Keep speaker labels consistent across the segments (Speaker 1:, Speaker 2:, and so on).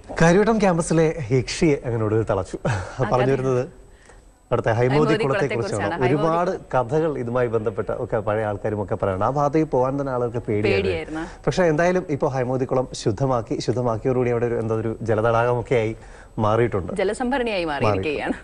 Speaker 1: കാര്യവട്ടം ക്യാമ്പസിലെ യക്ഷിയെ അങ്ങനെ ഒടുവിൽ തളച്ചു പറഞ്ഞു വരുന്നത് അവിടുത്തെ ഹൈമോദി
Speaker 2: ഹൈമോദി
Speaker 1: കുളത്തെ
Speaker 2: കുളത്തെക്കുറിച്ചാണ്.
Speaker 1: കുറിച്ചാണ് ഒരുപാട് കഥകൾ ഇതുമായി ബന്ധപ്പെട്ട ഒക്കെ പഴയ ആൾക്കാരും ഒക്കെ പറയുന്നത് ആ ഭാഗത്തേക്ക് പോകാൻ തന്നെ ആളുകൾക്ക് പേടിയായിരുന്നു
Speaker 2: പേടിയായിരുന്നു.
Speaker 1: പക്ഷെ എന്തായാലും ഇപ്പോൾ ഹൈമോദി കുളം ശുദ്ധമാക്കി ശുദ്ധമാക്കിയോടുകൂടി അവിടെ ഒരു എന്താ ഒരു ജലതടാകമൊക്കെ ആയി മാറിയിട്ടുണ്ട്
Speaker 2: ജലസംഭരണിയായി മാറിയിരിക്കുകയാണ്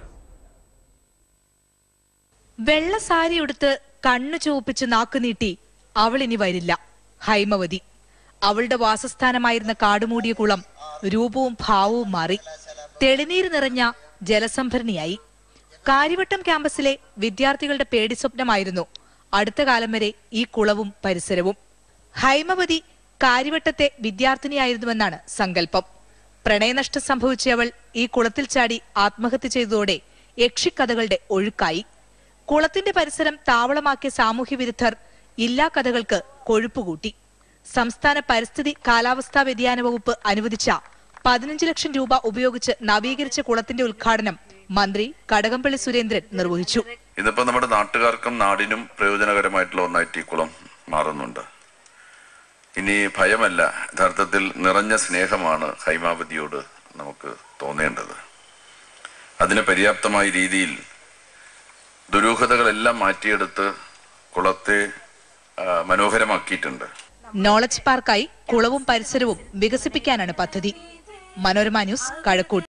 Speaker 3: വെള്ള സാരി ഉടുത്ത് കണ്ണു ചുവപ്പിച്ച് നാക്കു നീട്ടി അവൾ ഇനി വരില്ല ഹൈമവതി അവളുടെ വാസസ്ഥാനമായിരുന്ന കാടുമൂടിയ കുളം രൂപവും ഭാവവും മാറി തെളിനീര് നിറഞ്ഞ ജലസംഭരണിയായി കാര്യവട്ടം ക്യാമ്പസിലെ വിദ്യാർത്ഥികളുടെ പേടി സ്വപ്നമായിരുന്നു അടുത്ത കാലം വരെ ഈ കുളവും പരിസരവും ഹൈമവതി കാര്യവട്ടത്തെ വിദ്യാർത്ഥിനിയായിരുന്നുവെന്നാണ് സങ്കല്പം പ്രണയനഷ്ടം സംഭവിച്ചവൾ ഈ കുളത്തിൽ ചാടി ആത്മഹത്യ ചെയ്തതോടെ യക്ഷിക്കഥകളുടെ ഒഴുക്കായി കുളത്തിന്റെ പരിസരം താവളമാക്കിയ സാമൂഹ്യ വിരുദ്ധർ ഇല്ലാ കഥകൾക്ക് കൊഴുപ്പുകൂട്ടി സംസ്ഥാന പരിസ്ഥിതി കാലാവസ്ഥാ വ്യതിയാന വകുപ്പ് അനുവദിച്ച പതിനഞ്ച് ലക്ഷം രൂപ ഉപയോഗിച്ച് നവീകരിച്ച കുളത്തിന്റെ ഉദ്ഘാടനം മന്ത്രി കടകംപള്ളി സുരേന്ദ്രൻ നിർവഹിച്ചു
Speaker 4: ഇതിപ്പോ നമ്മുടെ നാട്ടുകാർക്കും നാടിനും പ്രയോജനകരമായിട്ടുള്ള ഒന്നായിട്ട് ഈ കുളം മാറുന്നുണ്ട് ഇനി ഭയമല്ല യഥാർത്ഥത്തിൽ നിറഞ്ഞ സ്നേഹമാണ് ഹൈമാവതിയോട് നമുക്ക് തോന്നേണ്ടത് അതിന് പര്യാപ്തമായ രീതിയിൽ ദുരൂഹതകളെല്ലാം മാറ്റിയെടുത്ത് കുളത്തെ ആ, മനോഹരമാക്കിയിട്ടുണ്ട്
Speaker 3: നോളജ് പാർക്കായി കുളവും പരിസരവും വികസിപ്പിക്കാനാണ് പദ്ധതി മനോരമ ന്യൂസ് കഴക്കൂട്ട്